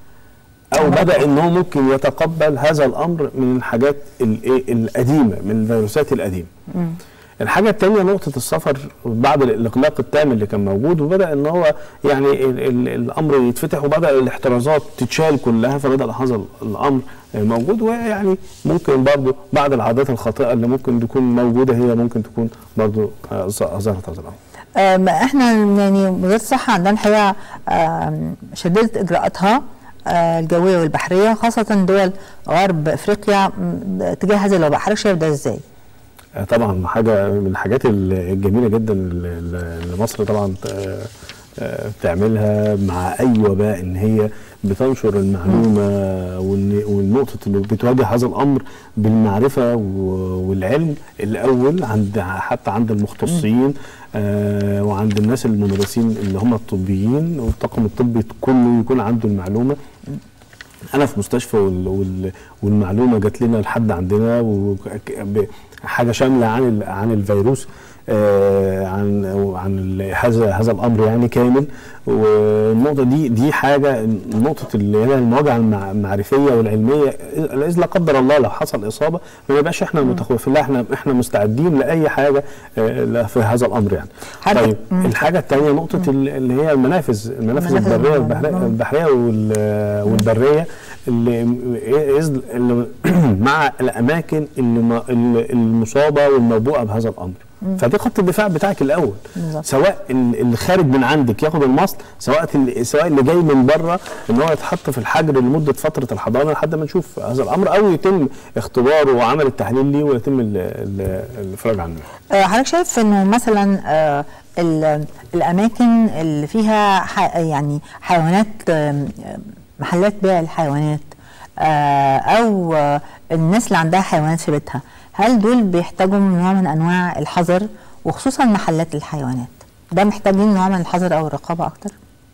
او بدا ان هو ممكن يتقبل هذا الامر من الحاجات الايه القديمه من الفيروسات القديمه الحاجة التانية نقطة السفر بعد الإغلاق التام اللي كان موجود وبدأ إن هو يعني ال ال الأمر يتفتح وبدأ الاحترازات تتشال كلها فبدأ هذا الأمر موجود ويعني ممكن برضو بعض العادات الخاطئة اللي ممكن تكون موجودة هي ممكن تكون برضو آه، ظهرت هذا الأمر. آم، احنا يعني وزاره الصحه عندنا الحقيقه آم، شددت اجراءاتها آه، الجويه والبحريه خاصه دول غرب افريقيا م، تجاه هذا الوباء حضرتك شايف ده ازاي؟ آه، طبعا حاجه من الحاجات الجميله جدا اللي اللي مصر طبعا آه، آه، بتعملها مع اي وباء ان هي بتنشر المعلومه والن- والنقطه اللي بتواجه هذا الامر بالمعرفه و- والعلم الاول عند حتى عند المختصين آه، وعند الناس الممارسين اللي هم الطبيين والطاقم الطبي كله يكون عنده المعلومه انا في مستشفى وال وال والمعلومه جات لنا لحد عندنا وك- ب- حاجه شامله عن ال- عن الفيروس آه عن عن ال- هذا هذا الامر يعني كامل والنقطه دي دي حاجه نقطه اللي هي المواجهه المع- المعرفيه والعلميه اذ لا قدر الله لو حصل اصابه ما يبقاش احنا متخوفين لا احنا احنا مستعدين لاي حاجه آه لا في هذا الامر يعني حاجة- طيب مم. الحاجه الثانيه نقطه ال- اللي هي المنافذ المنافذ المنافذ البريه البرية. والبحريه مم. البحريه وال- والبريه اللي يز- اللي مع الاماكن اللي ما- اللي المصابه والموبوءه بهذا الامر فدي خط الدفاع بتاعك الاول بالظبط. سواء ال- اللي خارج من عندك ياخد المصل سواء اللي سواء اللي جاي من بره ان هو يتحط في الحجر لمده فتره الحضانه لحد ما نشوف هذا الامر او يتم اختباره وعمل التحليل ليه ويتم ال- ال- الافراج عنه آه، حضرتك شايف انه مثلا آه، ال- الاماكن اللي فيها ح- يعني حيوانات آم، آم، محلات بيع الحيوانات آه، او آه، الناس اللي عندها حيوانات في بيتها هل دول بيحتاجوا نوع من انواع الحذر وخصوصا محلات الحيوانات ده محتاجين نوع من الحذر او الرقابه اكتر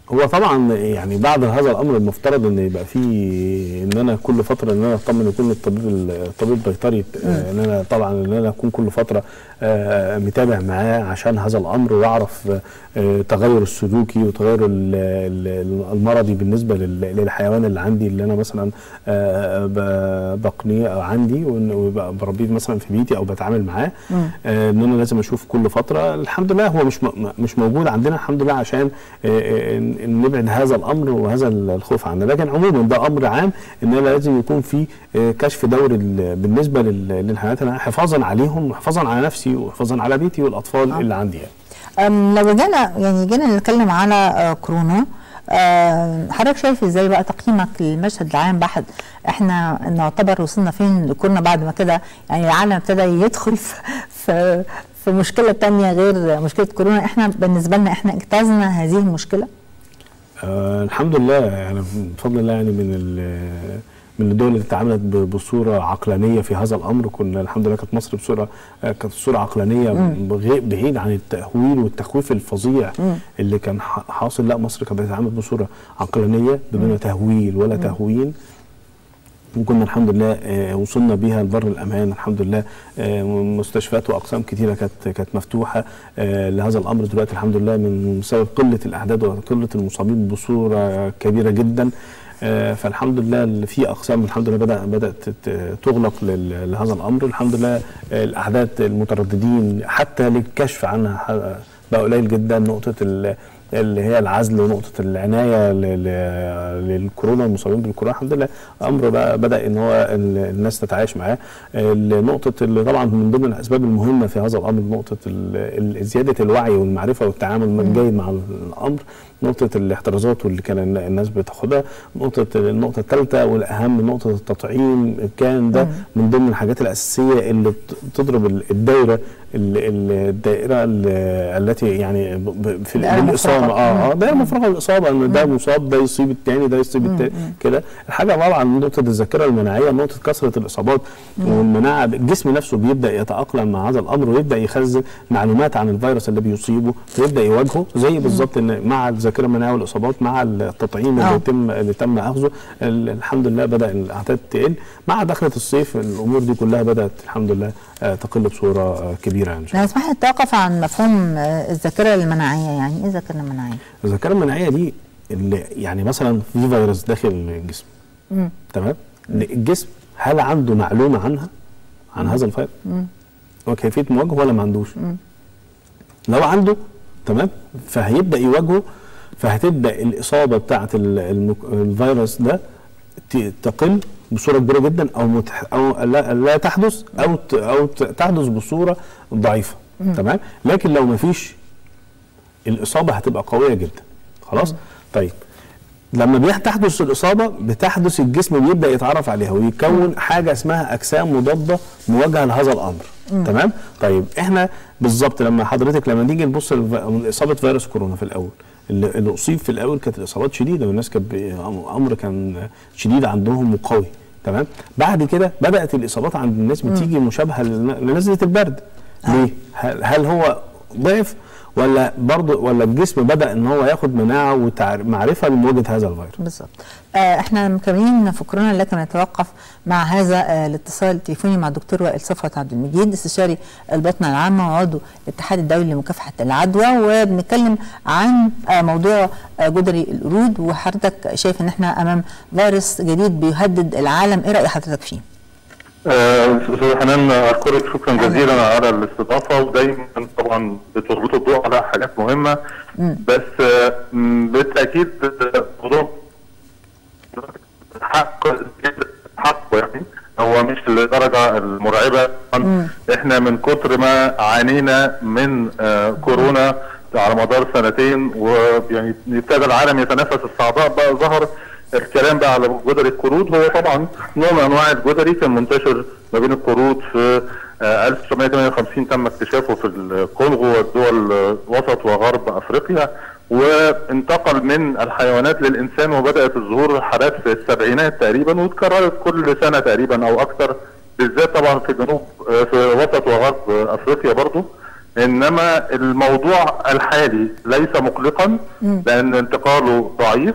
هو طبعا يعني بعد هذا الامر المفترض ان يبقى في ان انا كل فتره ان انا اطمن يكون الطبيب الطبيب البيطري آه، ان انا طبعا ان انا اكون كل فتره آه، متابع معاه عشان هذا الامر واعرف آه، تغير السلوكي وتغير ال- ال- المرضي بالنسبه لل- للحيوان اللي عندي اللي انا مثلا آه، ب- بقنيه او عندي وإن- ويبقى بربيه مثلا في بيتي او بتعامل معاه آه، ان انا لازم اشوف كل فتره الحمد لله هو مش م- مش موجود عندنا الحمد لله عشان آه، آه، ن- نبعد هذا الامر وهذا الخوف عنه لكن عموما ده امر عام ان انا لازم يكون في آه، كشف دوري ال- بالنسبه لل- للحيوانات أنا حفاظا عليهم وحفاظا على نفسي وحفاظا على بيتي والاطفال اللي عندي يعني. أم، لو جينا يعني جينا نتكلم على آه، كورونا آه، حضرتك شايف ازاي بقى تقييمك للمشهد العام بحد احنا نعتبر وصلنا فين لكورونا بعد ما كده يعني العالم ابتدى يدخل في في, في مشكله تانية غير مشكله كورونا احنا بالنسبه لنا احنا اجتزنا هذه المشكله آه الحمد لله يعني بفضل الله يعني من ال- من الدول اللي تعاملت ب- بصوره عقلانيه في هذا الامر كنا الحمد لله كانت مصر بصوره آه، كانت صوره عقلانيه بغي- بعيد عن التهويل والتخويف الفظيع اللي كان ح- حاصل لا مصر كانت بتتعامل بصوره عقلانيه بدون تهويل ولا تهوين وكنا الحمد لله آه، وصلنا بيها لبر الامان الحمد لله آه، مستشفيات واقسام كثيره كانت كانت مفتوحه آه، لهذا الامر دلوقتي الحمد لله من بسبب قله الاعداد وقله المصابين بصوره كبيره جدا آه، فالحمد لله اللي في اقسام الحمد لله بدا بدات ت- تغلق لل- لهذا الامر الحمد لله آه، الاعداد المترددين حتى للكشف عنها ح- بقى قليل جدا نقطه ال- اللي هي العزل ونقطه العنايه ل- ل- للكورونا والمصابين بالكورونا الحمد لله امر بقى بدا ان هو ال- الناس تتعايش معاه نقطه اللي طبعا من ضمن الاسباب المهمه في هذا الامر نقطه ال- ال- زياده الوعي والمعرفه والتعامل الجيد مع الامر نقطة الاحترازات واللي كان الن- الناس بتاخدها نقطة النقطة الثالثة والأهم نقطة التطعيم كان ده من ضمن الحاجات الأساسية اللي بت- بتضرب ال- الدايرة ال- ال- الدائرة ال- التي يعني ب- ب- في دائرة بالإصابة مفرغة. اه اه دائرة مفرغة الإصابة إن ده مصاب ده يصيب الثاني ده يصيب التاني كده الحاجة طبعا نقطة الذاكرة المناعية نقطة كثرة الإصابات والمناعة الجسم نفسه بيبدأ يتأقلم مع هذا الأمر ويبدأ يخزن معلومات عن الفيروس اللي بيصيبه فيبدأ يواجهه زي بالظبط إن مع الذاكرة المناعية والإصابات مع التطعيم آه. اللي يتم اللي تم أخذه ال- الحمد لله بدأ الأعداد تقل مع دخلة الصيف الأمور دي كلها بدأت الحمد لله آه، تقل بصورة آه، كبيرة يعني لو اسمح لي نتوقف عن مفهوم آه، الذاكره المناعيه يعني ايه الذاكره المناعيه؟ الذاكره المناعيه دي اللي يعني مثلا في فيروس داخل الجسم تمام الجسم هل عنده معلومه عنها عن هذا الفيروس وكيفيه مواجهه ولا ما عندوش لو عنده تمام فهيبدا يواجهه فهتبدا الاصابه بتاعه ال- المك- الفيروس ده ت- تقل بصوره كبيره جدا او متح او لا, لا تحدث او ت- او ت- تحدث بصوره ضعيفه تمام لكن لو ما فيش الاصابه هتبقى قويه جدا خلاص طيب لما بتحدث الاصابه بتحدث الجسم بيبدا يتعرف عليها ويكون حاجه اسمها اجسام مضاده مواجهه لهذا الامر تمام طيب احنا بالظبط لما حضرتك لما نيجي نبص لف- لاصابه فيروس كورونا في الاول اللي, اللي اصيب في الاول كانت الاصابات شديده والناس كانت ب- امر كان شديد عندهم وقوي تمام بعد كده بدات الاصابات عند الناس بتيجي مشابهه لن- لنزله البرد ليه هل, هل هو ضعف ولا برضه ولا الجسم بدا ان هو ياخد مناعه ومعرفه لمواجهه هذا الفيروس بالظبط آه احنا مكملين في كورونا لكن نتوقف مع هذا آه الاتصال التليفوني مع الدكتور وائل صفوت عبد المجيد استشاري البطنه العامه وعضو الاتحاد الدولي لمكافحه العدوى وبنتكلم عن آه موضوع آه جدري القرود وحضرتك شايف ان احنا امام فيروس جديد بيهدد العالم ايه راي حضرتك فيه؟ استاذ حنان اشكرك شكرا جزيلا على الاستضافه ودايما طبعا بتربط الضوء على حاجات مهمه بس آه، م، بالتاكيد آه، موضوع حق حق يعني هو مش للدرجه المرعبه احنا من كتر ما عانينا من آه، كورونا على مدار سنتين ويعني ابتدى العالم يتنافس الصعداء بقى ظهر الكلام بقى على جدري القرود هو طبعا نوع من انواع الجدري كان منتشر ما بين القرود في آه، 1958 تم اكتشافه في الكونغو والدول آه، وسط وغرب افريقيا وانتقل من الحيوانات للانسان وبدات الظهور حالات في السبعينات تقريبا واتكررت كل سنه تقريبا او اكثر بالذات طبعا في جنوب آه، في وسط وغرب آه، افريقيا برضو انما الموضوع الحالي ليس مقلقا لان انتقاله ضعيف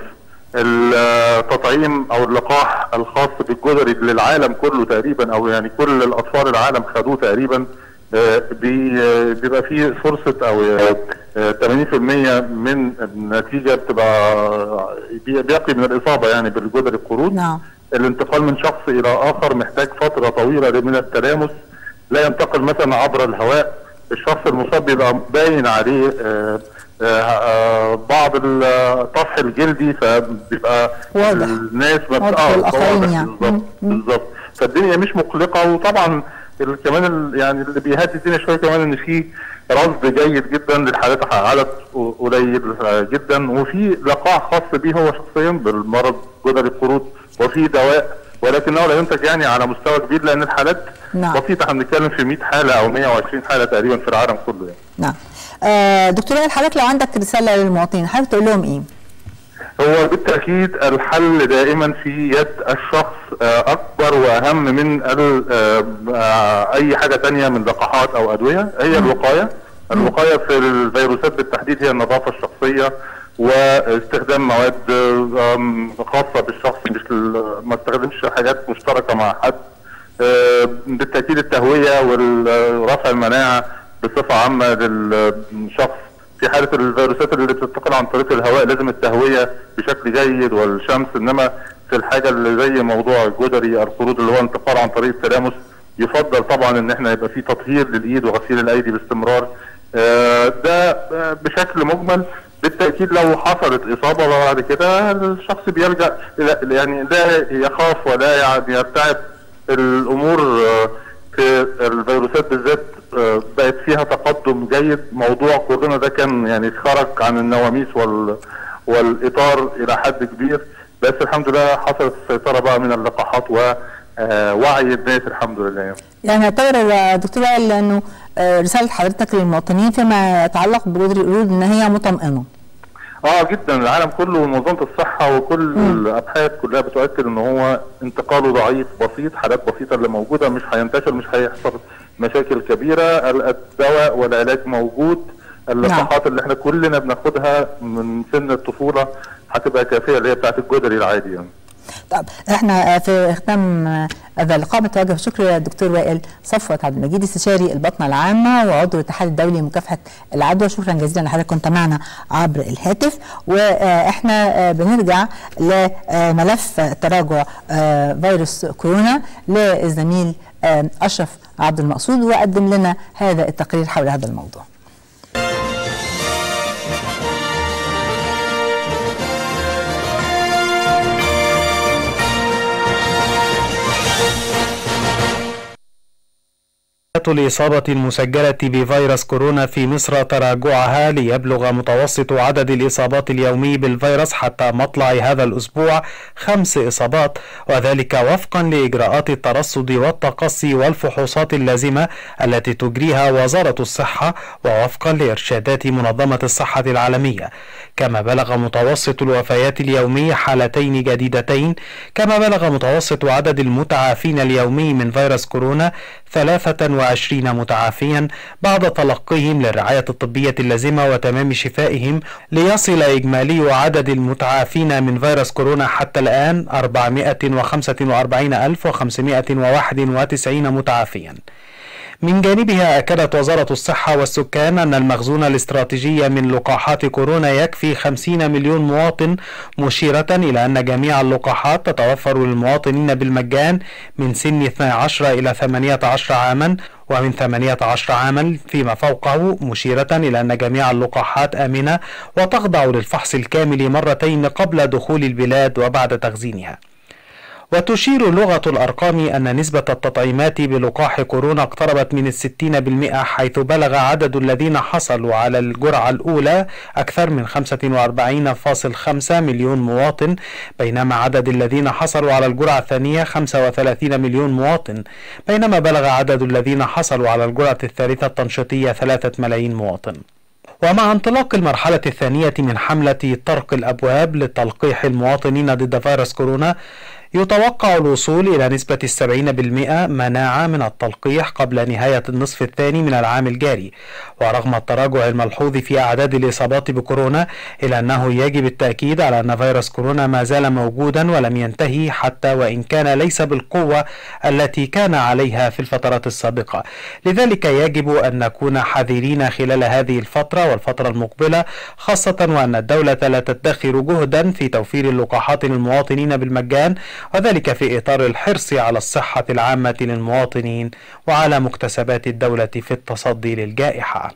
التطعيم او اللقاح الخاص بالجدري للعالم كله تقريبا او يعني كل الاطفال العالم خدوه تقريبا آه، بي- آه، بيبقى فيه فرصه او آه، آه، 80% من النتيجه بتبقى بي- بيقي من الاصابه يعني بالجدري القرود نعم. الانتقال من شخص الى اخر محتاج فتره طويله من التلامس لا ينتقل مثلا عبر الهواء الشخص المصاب بيبقى باين عليه آه، آه، آه، بعض الطفح الجلدي فبيبقى واضح. الناس ما واضح آه، للآخرين واضح يعني. بالظبط بالظبط فالدنيا مش مقلقه وطبعا ال- كمان ال- يعني اللي بيهدي الدنيا شويه كمان ان في رصد جيد جدا للحالات عدد قليل جدا وفي لقاح خاص بيه هو شخصيا بالمرض جدري القرود وفي دواء ولكنه لا ينتج يعني على مستوى كبير لان الحالات نعم. بسيطه احنا بنتكلم في 100 حاله او 120 حاله تقريبا في العالم كله يعني. نعم آه دكتور وائل حضرتك لو عندك رساله للمواطنين حضرتك تقول لهم ايه؟ هو بالتأكيد الحل دائما في يد الشخص آه، أكبر وأهم من ال- آه، آه، أي حاجة تانية من لقاحات أو أدوية هي الوقاية الوقاية في الفيروسات بالتحديد هي النظافة الشخصية واستخدام مواد آم، خاصة بالشخص مش ال- ما استخدمش حاجات مشتركة مع حد آه، بالتأكيد التهوية ورفع المناعة بصفة عامة للشخص في حالة الفيروسات اللي بتنتقل عن طريق الهواء لازم التهوية بشكل جيد والشمس إنما في الحاجة اللي زي موضوع الجدري القرود اللي هو انتقال عن طريق التلامس يفضل طبعا إن احنا يبقى في تطهير للإيد وغسيل الأيدي باستمرار آه، ده آه، بشكل مجمل بالتأكيد لو حصلت إصابة بعد كده الشخص بيلجأ إلى- يعني لا يخاف ولا يعني يرتعب الأمور آه، في الفيروسات بالذات آه، بقت فيها تقدم جيد موضوع كورونا ده كان يعني خرج عن النواميس وال والاطار الى حد كبير بس الحمد لله حصلت السيطره بقى من اللقاحات ووعي الناس الحمد لله يعني. يعني اعتبر يا دكتور وائل انه آه، رساله حضرتك للمواطنين فيما يتعلق بجدري القرود ان هي مطمئنه اه جدا العالم كله ومنظمه الصحه وكل الابحاث كلها بتؤكد ان هو انتقاله ضعيف بسيط حالات بسيطه اللي موجوده مش هينتشر مش هيحصل مشاكل كبيره الدواء والعلاج موجود اللقاحات اللي احنا كلنا بناخدها من سن الطفوله هتبقى كافيه اللي هي بتاعت الجدري العادي يعني طب احنا في ختام هذا اللقاء بتوجه بشكر للدكتور وائل صفوت عبد المجيد استشاري البطنه العامه وعضو الاتحاد الدولي لمكافحه العدوى شكرا جزيلا لحضرتك كنت معنا عبر الهاتف واحنا بنرجع لملف تراجع فيروس كورونا للزميل اشرف عبد المقصود وقدم لنا هذا التقرير حول هذا الموضوع الإصابة المسجلة بفيروس كورونا في مصر تراجعها ليبلغ متوسط عدد الإصابات اليومي بالفيروس حتى مطلع هذا الأسبوع خمس إصابات وذلك وفقا لإجراءات الترصد والتقصي والفحوصات اللازمة التي تجريها وزارة الصحة ووفقا لإرشادات منظمة الصحة العالمية كما بلغ متوسط الوفيات اليومي حالتين جديدتين كما بلغ متوسط عدد المتعافين اليومي من فيروس كورونا 23 متعافيا بعد تلقيهم للرعاية الطبية اللازمة وتمام شفائهم ليصل إجمالي عدد المتعافين من فيروس كورونا حتى الآن 445591 متعافيا من جانبها أكدت وزارة الصحة والسكان أن المخزون الاستراتيجي من لقاحات كورونا يكفي 50 مليون مواطن مشيرة إلى أن جميع اللقاحات تتوفر للمواطنين بالمجان من سن 12 إلى 18 عاما ومن 18 عاما فيما فوقه مشيرة إلى أن جميع اللقاحات آمنة وتخضع للفحص الكامل مرتين قبل دخول البلاد وبعد تخزينها وتشير لغة الأرقام أن نسبة التطعيمات بلقاح كورونا اقتربت من الستين بالمئة حيث بلغ عدد الذين حصلوا على الجرعة الأولى أكثر من 45.5 مليون مواطن بينما عدد الذين حصلوا على الجرعة الثانية 35 مليون مواطن بينما بلغ عدد الذين حصلوا على الجرعة الثالثة التنشيطية 3 ملايين مواطن ومع انطلاق المرحلة الثانية من حملة طرق الأبواب لتلقيح المواطنين ضد فيروس كورونا يتوقع الوصول إلى نسبة السبعين بالمئة مناعة من التلقيح قبل نهاية النصف الثاني من العام الجاري ورغم التراجع الملحوظ في أعداد الإصابات بكورونا إلا أنه يجب التأكيد على أن فيروس كورونا ما زال موجودا ولم ينتهي حتى وإن كان ليس بالقوة التي كان عليها في الفترات السابقة لذلك يجب أن نكون حذرين خلال هذه الفترة والفترة المقبلة خاصة وأن الدولة لا تدخر جهدا في توفير اللقاحات للمواطنين بالمجان وذلك في إطار الحرص على الصحة العامة للمواطنين وعلى مكتسبات الدولة في التصدي للجائحة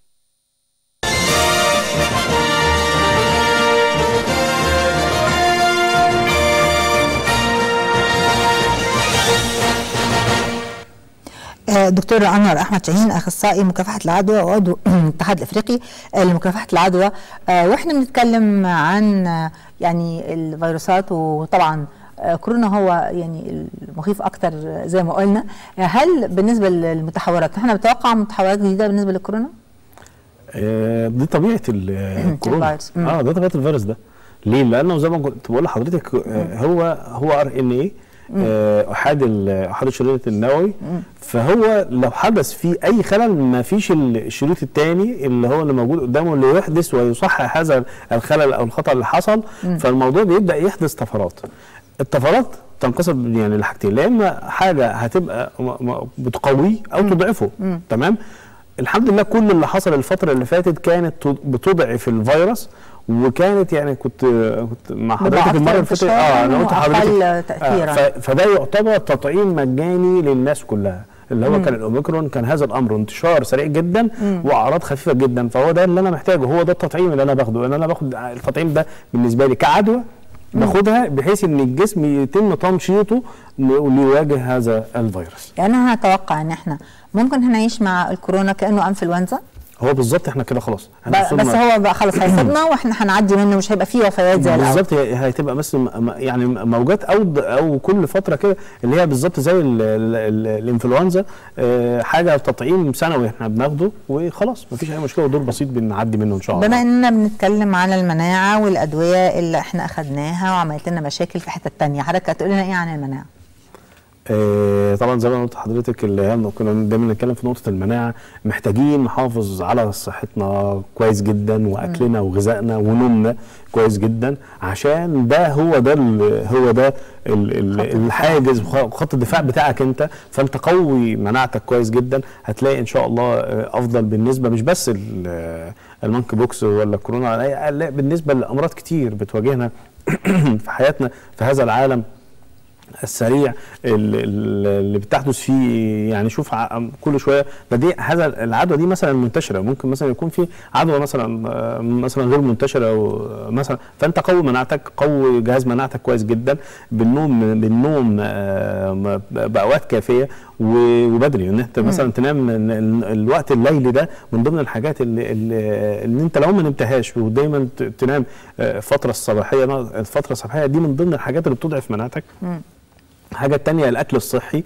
دكتور انور احمد شاهين اخصائي مكافحه العدوى وعضو الاتحاد الافريقي لمكافحه العدوى واحنا بنتكلم عن يعني الفيروسات وطبعا كورونا هو يعني المخيف اكتر زي ما قلنا هل بالنسبه للمتحورات احنا بنتوقع متحورات جديده بالنسبه للكورونا؟ دي طبيعه الكورونا اه ده طبيعه الفيروس ده ليه؟ لانه زي ما كنت بقول لحضرتك هو هو ار ان ايه احاد احاد الشريط النووي فهو لو حدث فيه اي خلل ما فيش الشريط الثاني اللي هو اللي موجود قدامه اللي يحدث ويصحح هذا الخلل او الخطا اللي حصل فالموضوع بيبدا يحدث طفرات الطفرات تنقسم يعني لحاجتين لا اما حاجه هتبقى بتقويه او تضعفه تمام الحمد لله كل اللي حصل الفتره اللي فاتت كانت بتضعف الفيروس وكانت يعني كنت كنت مع حضرتك المره اللي فاتت اه انا قلت لحضرتك آه فده يعتبر تطعيم مجاني للناس كلها اللي هو مم. كان الاوميكرون كان هذا الامر انتشار سريع جدا مم. واعراض خفيفه جدا فهو ده اللي انا محتاجه هو ده التطعيم اللي انا باخده ان انا باخد التطعيم ده بالنسبه لي كعدوى باخدها بحيث ان الجسم يتم تنشيطه ليواجه هذا الفيروس يعني انا هتوقع ان احنا ممكن هنعيش مع الكورونا كانه انفلونزا هو بالظبط احنا كده خلاص بس هو بقى خلاص هيصيبنا واحنا هنعدي منه مش هيبقى فيه وفيات زي الاول بالظبط هتبقى بس يعني موجات او او كل فتره كده اللي هي بالظبط زي الانفلونزا حاجه تطعيم سنوي احنا بناخده وخلاص مفيش اي مشكله ودور بسيط بنعدي منه ان شاء الله بما اننا بنتكلم على المناعه والادويه اللي احنا اخذناها وعملت لنا مشاكل في حته ثانيه حضرتك هتقول لنا ايه عن المناعه آه طبعا زي ما قلت لحضرتك اللي كنا دايما نتكلم في نقطه المناعه محتاجين نحافظ على صحتنا كويس جدا واكلنا وغذائنا ونومنا كويس جدا عشان ده هو ده هو ده الحاجز وخط الدفاع بتاعك انت فانت قوي مناعتك كويس جدا هتلاقي ان شاء الله افضل بالنسبه مش بس المانك بوكس ولا كورونا لا بالنسبه لامراض كتير بتواجهنا في حياتنا في هذا العالم السريع اللي بتحدث فيه يعني شوف كل شويه ده دي هذا العدوى دي مثلا منتشره ممكن مثلا يكون في عدوى مثلا مثلا غير منتشره او مثلا فانت قوي مناعتك قوي جهاز مناعتك كويس جدا بالنوم بالنوم باوقات كافيه وبدري ان انت مثلا تنام الوقت الليلي ده من ضمن الحاجات اللي, اللي انت لو ما نمتهاش ودايما تنام الفتره الصباحيه الفتره الصباحيه دي من ضمن الحاجات اللي بتضعف مناعتك الحاجة التانية الأكل الصحي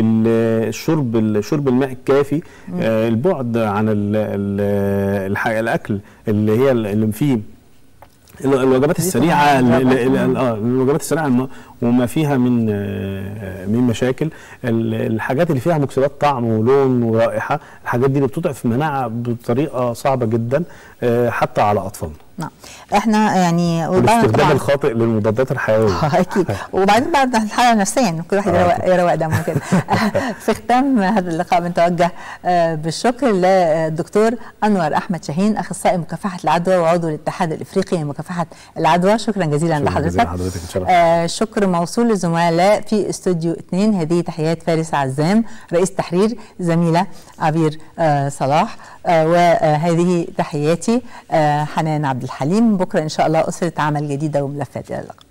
الشرب شرب الماء الكافي آه البعد عن ال ال الأكل اللي هي اللي فيه الوجبات السريعه الوجبات السريعه وما فيها من من مشاكل الحاجات اللي فيها مكسبات طعم ولون ورائحه الحاجات دي اللي بتضعف المناعه بطريقه صعبه جدا حتى على اطفالنا نعم احنا يعني والاستخدام الخاطئ للمضادات الحيويه اكيد وبعدين بعد الحاله النفسيه كل واحد يروق, يروق دمه كده في ختام هذا اللقاء بنتوجه بالشكر للدكتور انور احمد شاهين اخصائي مكافحه العدوى وعضو الاتحاد الافريقي لمكافحه العدوى شكرا جزيلا شكرا لحضرتك جزيلا حضرتك ان شاء الله آه شكر موصول للزملاء في استوديو 2 هذه تحيات فارس عزام رئيس تحرير زميله عبير آه صلاح آه وهذه تحياتي آه حنان عبد الحليم بكره ان شاء الله اسره عمل جديده وملفات الى اللقاء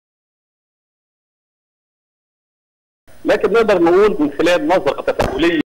لكن نقدر نقول من خلال نظره تفاؤليه